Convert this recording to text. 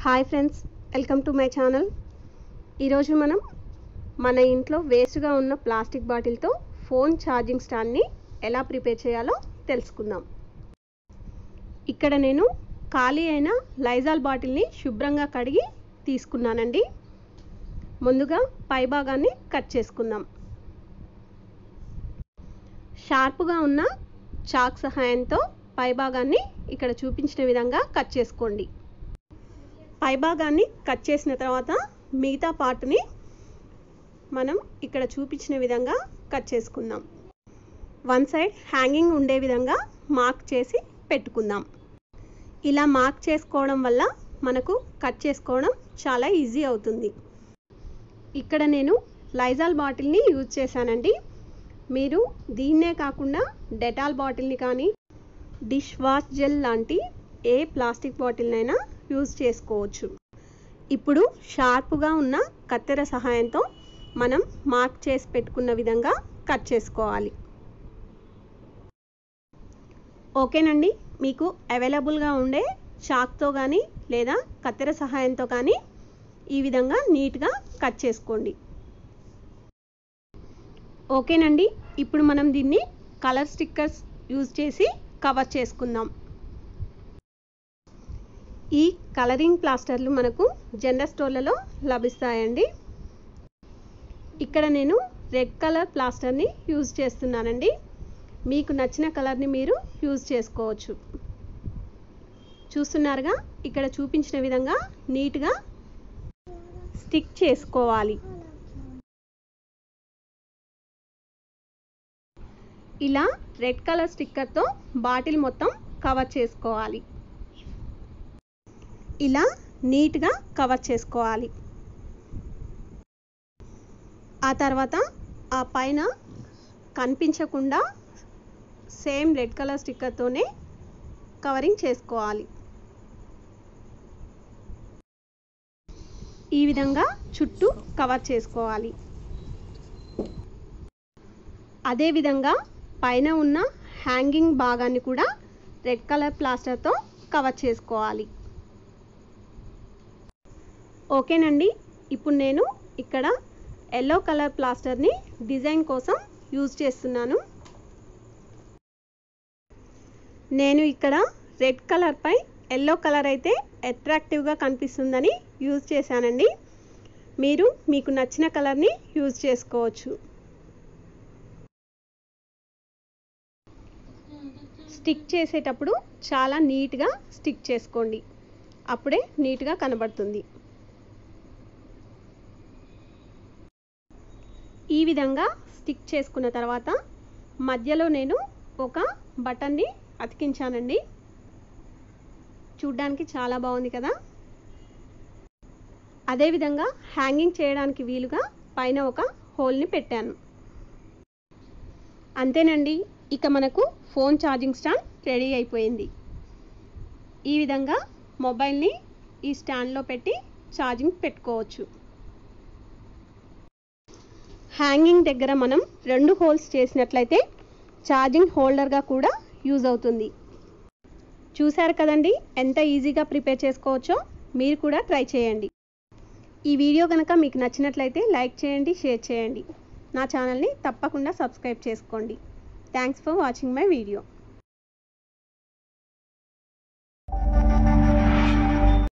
hi friends welcome to my channel ఈరోజు మనం మన ఇంట్లో వేస్ట్గా ఉన్న ప్లాస్టిక్ బాటిల్తో ఫోన్ ఛార్జింగ్ స్టాండ్ని ఎలా ప్రిపేర్ చేయాలో తెలుసుకుందాం ఇక్కడ నేను ఖాళీ అయిన లైజాల్ బాటిల్ని శుభ్రంగా కడిగి తీసుకున్నానండి ముందుగా పై భాగాన్ని కట్ చేసుకుందాం షార్ప్గా ఉన్న చాక్ సహాయంతో పై భాగాన్ని ఇక్కడ చూపించిన విధంగా కట్ చేసుకోండి పై భాగాన్ని కట్ చేసిన తర్వాత మిగతా పార్ట్ని మనం ఇక్కడ చూపించిన విధంగా కట్ చేసుకుందాం వన్ సైడ్ హ్యాంగింగ్ ఉండే విధంగా మార్క్ చేసి పెట్టుకుందాం ఇలా మార్క్ చేసుకోవడం వల్ల మనకు కట్ చేసుకోవడం చాలా ఈజీ అవుతుంది ఇక్కడ నేను లైజాల్ బాటిల్ని యూజ్ చేశానండి మీరు దీన్నే కాకుండా డెటాల్ బాటిల్ని కానీ డిష్ వాష్ జెల్ లాంటి ఏ ప్లాస్టిక్ బాటిల్నైనా యూజ్ చేసుకోవచ్చు ఇప్పుడు షార్ప్గా ఉన్న కత్తెర సహాయంతో మనం మార్క్ చేసి పెట్టుకున్న విధంగా కట్ చేసుకోవాలి ఓకేనండి మీకు అవైలబుల్గా ఉండే చాక్తో కానీ లేదా కత్తెర సహాయంతో కానీ ఈ విధంగా నీట్గా కట్ చేసుకోండి ఓకేనండి ఇప్పుడు మనం దీన్ని కలర్ స్టిక్కర్స్ యూజ్ చేసి కవర్ చేసుకుందాం ఈ కలరింగ్ ప్లాస్టర్లు మనకు జనరల్ స్టోర్లలో లభిస్తాయండి ఇక్కడ నేను రెడ్ కలర్ ప్లాస్టర్ని యూజ్ చేస్తున్నానండి మీకు నచ్చిన కలర్ని మీరు యూజ్ చేసుకోవచ్చు చూస్తున్నారుగా ఇక్కడ చూపించిన విధంగా నీట్గా స్టిక్ చేసుకోవాలి ఇలా రెడ్ కలర్ స్టిక్కర్తో బాటిల్ మొత్తం కవర్ చేసుకోవాలి ఇలా నీట్గా కవర్ చేసుకోవాలి ఆ తర్వాత ఆ పైన కనిపించకుండా సేమ్ రెడ్ కలర్ స్టిక్కర్తోనే కవరింగ్ చేసుకోవాలి ఈ విధంగా చుట్టూ కవర్ చేసుకోవాలి అదేవిధంగా పైన ఉన్న హ్యాంగింగ్ భాగాన్ని కూడా రెడ్ కలర్ ప్లాస్టర్తో కవర్ చేసుకోవాలి ఓకేనండి ఇప్పుడు నేను ఇక్కడ ఎల్లో కలర్ ప్లాస్టర్ని డిజైన్ కోసం యూజ్ చేస్తున్నాను నేను ఇక్కడ రెడ్ కలర్పై ఎల్లో కలర్ అయితే అట్రాక్టివ్గా కనిపిస్తుందని యూజ్ చేశానండి మీరు మీకు నచ్చిన కలర్ని యూజ్ చేసుకోవచ్చు స్టిక్ చేసేటప్పుడు చాలా నీట్గా స్టిక్ చేసుకోండి అప్పుడే నీట్గా కనబడుతుంది ఈ విధంగా స్టిక్ చేసుకున్న తర్వాత మధ్యలో నేను ఒక బటన్ని అతికించానండి చూడ్డానికి చాలా బాగుంది కదా అదేవిధంగా హ్యాంగింగ్ చేయడానికి వీలుగా పైన ఒక హోల్ని పెట్టాను అంతేనండి ఇక మనకు ఫోన్ ఛార్జింగ్ స్టాండ్ రెడీ అయిపోయింది ఈ విధంగా మొబైల్ని ఈ స్టాండ్లో పెట్టి ఛార్జింగ్ పెట్టుకోవచ్చు హ్యాంగింగ్ దగ్గర మనం రెండు హోల్స్ చేసినట్లయితే ఛార్జింగ్ హోల్డర్గా కూడా యూజ్ అవుతుంది చూశారు కదండి ఎంత ఈజీగా ప్రిపేర్ చేసుకోవచ్చో మీరు కూడా ట్రై చేయండి ఈ వీడియో కనుక మీకు నచ్చినట్లయితే లైక్ చేయండి షేర్ చేయండి నా ఛానల్ని తప్పకుండా సబ్స్క్రైబ్ చేసుకోండి thanks for watching my video